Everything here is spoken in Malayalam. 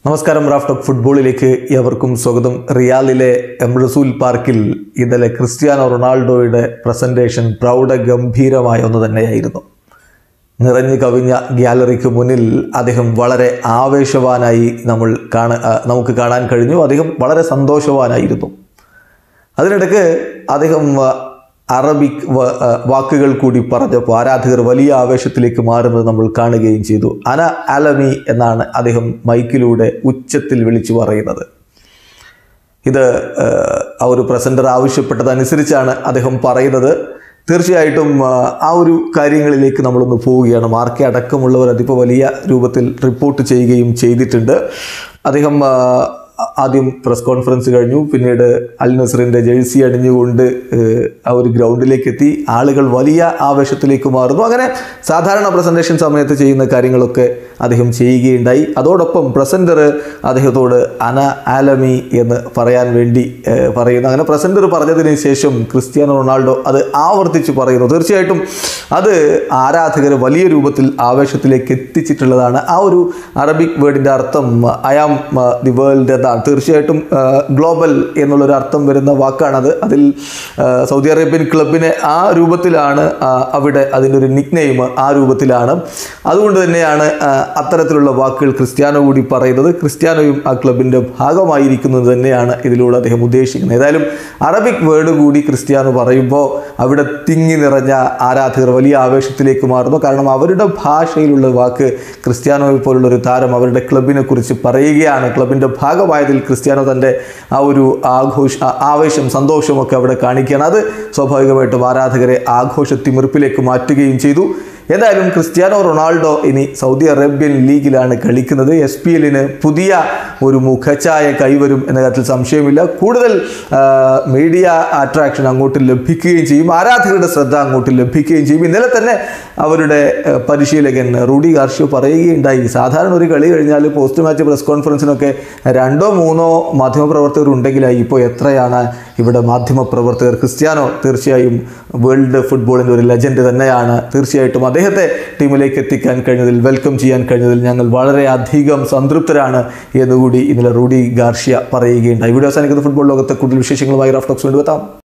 നമസ്കാരം റാഫ്റ്റോക്ക് ഫുട്ബോളിലേക്ക് ഏവർക്കും സ്വാഗതം റിയാലിലെ എംറസൂൽ പാർക്കിൽ ഇന്നലെ ക്രിസ്ത്യാനോ റൊണാൾഡോയുടെ പ്രസന്റേഷൻ പ്രൗഢഗംഭീരമായ ഒന്ന് തന്നെയായിരുന്നു നിറഞ്ഞു കവിഞ്ഞ ഗ്യാലറിക്ക് മുന്നിൽ അദ്ദേഹം വളരെ ആവേശവാനായി നമ്മൾ കാണ ആ, നമുക്ക് കാണാൻ കഴിഞ്ഞു അദ്ദേഹം വളരെ സന്തോഷവാനായിരുന്നു അതിനിടയ്ക്ക് അദ്ദേഹം ആ, അറബിക് വ- ആ, വാക്കുകൾ കൂടി പറഞ്ഞപ്പോൾ ആരാധകർ വലിയ ആവേശത്തിലേക്ക് മാറുന്നത് നമ്മൾ കാണുകയും ചെയ്തു അന അലമി എന്നാണ് അദ്ദേഹം മൈക്കിലൂടെ ഉച്ചത്തിൽ വിളിച്ചു പറയുന്നത് ഇത് ആ, ആ ഒരു പ്രസൻറ്റർ ആവശ്യപ്പെട്ടതനുസരിച്ചാണ് അദ്ദേഹം പറയുന്നത് തീർച്ചയായിട്ടും ആ, ആ ഒരു കാര്യങ്ങളിലേക്ക് നമ്മളൊന്ന് പോവുകയാണ് മാർക്കെ അടക്കമുള്ളവർ അതിപ്പോൾ വലിയ രൂപത്തിൽ റിപ്പോർട്ട് ചെയ്യുകയും ചെയ്തിട്ടുണ്ട് അദ്ദേഹം ആ, ആദ്യം പ്രസ് കോൺഫറൻസ് കഴിഞ്ഞു പിന്നീട് അൽ നസറിൻ്റെ ജേഴ്സി അണിഞ്ഞുകൊണ്ട് ഏഹ്, ആ ഒരു ഗ്രൗണ്ടിലേക്ക് എത്തി ആളുകൾ വലിയ ആവേശത്തിലേക്ക് മാറുന്നു അങ്ങനെ സാധാരണ പ്രസൻറ്റേഷൻ സമയത്ത് ചെയ്യുന്ന കാര്യങ്ങളൊക്കെ അദ്ദേഹം ചെയ്യുകയുണ്ടായി അതോടൊപ്പം പ്രസൻറ്റർ അദ്ദേഹത്തോട് അന ആലമി എന്ന് പറയാൻ വേണ്ടി ഏഹ്, പറയുന്നു അങ്ങനെ പ്രസൻറ്റർ പറഞ്ഞതിന് ശേഷം ക്രിസ്ത്യാനോ റൊണാൾഡോ അത് ആവർത്തിച്ച് പറയുന്നു തീർച്ചയായിട്ടും അത് ആരാധകരെ വലിയ രൂപത്തിൽ ആവേശത്തിലേക്ക് എത്തിച്ചിട്ടുള്ളതാണ് ആ ഒരു അറബിക് വേർഡിൻ്റെ അർത്ഥം ഐ ആം ദി വേൾഡ് എന്നാണ് തീർച്ചയായിട്ടും ഗ്ലോബൽ എന്നുള്ളൊരു അർത്ഥം വരുന്ന വാക്കാണത് അതിൽ ആ, സൗദി അറേബ്യൻ ക്ലബിനെ ആ രൂപത്തിലാണ് ആ, അവിടെ അതിൻ്റെ ഒരു നിക്നെയിം ആ രൂപത്തിലാണ് അതുകൊണ്ട് തന്നെയാണ് ആ, അത്തരത്തിലുള്ള വാക്കുകൾ ക്രിസ്ത്യാനോ കൂടി പറയുന്നത് ക്രിസ്ത്യാനോയും ആ ക്ലബിൻ്റെ ഭാഗമായിരിക്കുന്നത് തന്നെയാണ് ഇതിലൂടെ അദ്ദേഹം ഉദ്ദേശിക്കുന്നത് ഏതായാലും അറബിക് വേർഡ് കൂടി ക്രിസ്ത്യാനോ പറയുമ്പോൾ അവിടെ തിങ്ങി നിറഞ്ഞ ആരാധകർ വലിയ ആവേശത്തിലേക്ക് മാറുന്നു കാരണം അവരുടെ ഭാഷയിലുള്ള വാക്ക് ക്രിസ്ത്യാനോയെ പോലുള്ള ഒരു താരം അവരുടെ ക്ലബിനെ കുറിച്ച് പറയുകയാണ് ക്ലബിൻ്റെ ഭാഗമായതിൽ ക്രിസ്ത്യാനോ തൻ്റെ ആ ഒരു ആഘോഷ ആ- ആവേശം സന്തോഷമൊക്കെ അവിടെ കാണിക്കുകയാണ് അത് സ്വാഭാവികമായിട്ടും ആരാധകരെ ആഘോഷ തിമിർപ്പിലേക്ക് മാറ്റുകയും ചെയ്തു എന്തായാലും ക്രിസ്ത്യാനോ റൊണാൾഡോ ഇനി സൗദി അറേബ്യൻ ലീഗിലാണ് കളിക്കുന്നത് എസ് പി എല്ലിന് പുതിയ ഒരു മുഖഛായ കൈവരും എന്ന കാര്യത്തിൽ സംശയമില്ല കൂടുതൽ ആ, മീഡിയ അട്രാക്ഷൻ അങ്ങോട്ട് ലഭിക്കുകയും ചെയ്യും ആരാധകരുടെ ശ്രദ്ധ അങ്ങോട്ട് ലഭിക്കുകയും ചെയ്യും ഇന്നലെ തന്നെ അവരുടെ ആ, പരിശീലകൻ റൂഡി ഗാർഷ്യോ പറയുകയുണ്ടായി സാധാരണ ഒരു കളി കഴിഞ്ഞാൽ പോസ്റ്റ് മാച്ച് പ്രസ് കോൺഫറൻസിനൊക്കെ രണ്ടോ മൂന്നോ മാധ്യമപ്രവർത്തകർ ഉണ്ടെങ്കിലായി ഇപ്പോൾ എത്രയാണ് ഇവിടെ മാധ്യമപ്രവർത്തകർ ക്രിസ്ത്യാനോ തീർച്ചയായും വേൾഡ് ഫുട്ബോളിൻ്റെ ഒരു ലെജൻഡ് തന്നെയാണ് തീർച്ചയായിട്ടും അദ്ദേഹത്തെ ടീമിലേക്ക് എത്തിക്കാൻ കഴിഞ്ഞതിൽ വെൽക്കം ചെയ്യാൻ കഴിഞ്ഞതിൽ ഞങ്ങൾ വളരെ അധികം സംതൃപ്തരാണ് എന്നുകൂടി ഇന്നലെ റൂഡി ഗാർഷ്യ പറയുകയുണ്ടായി വീഡിയോ അവസാനിക്കുന്ന ഫുട്ബോൾ ലോകത്തെ കൂടുതൽ വിശേഷങ്ങളുമായി റഫ്റ്റോക്സ് വേണ്ടി എത്താം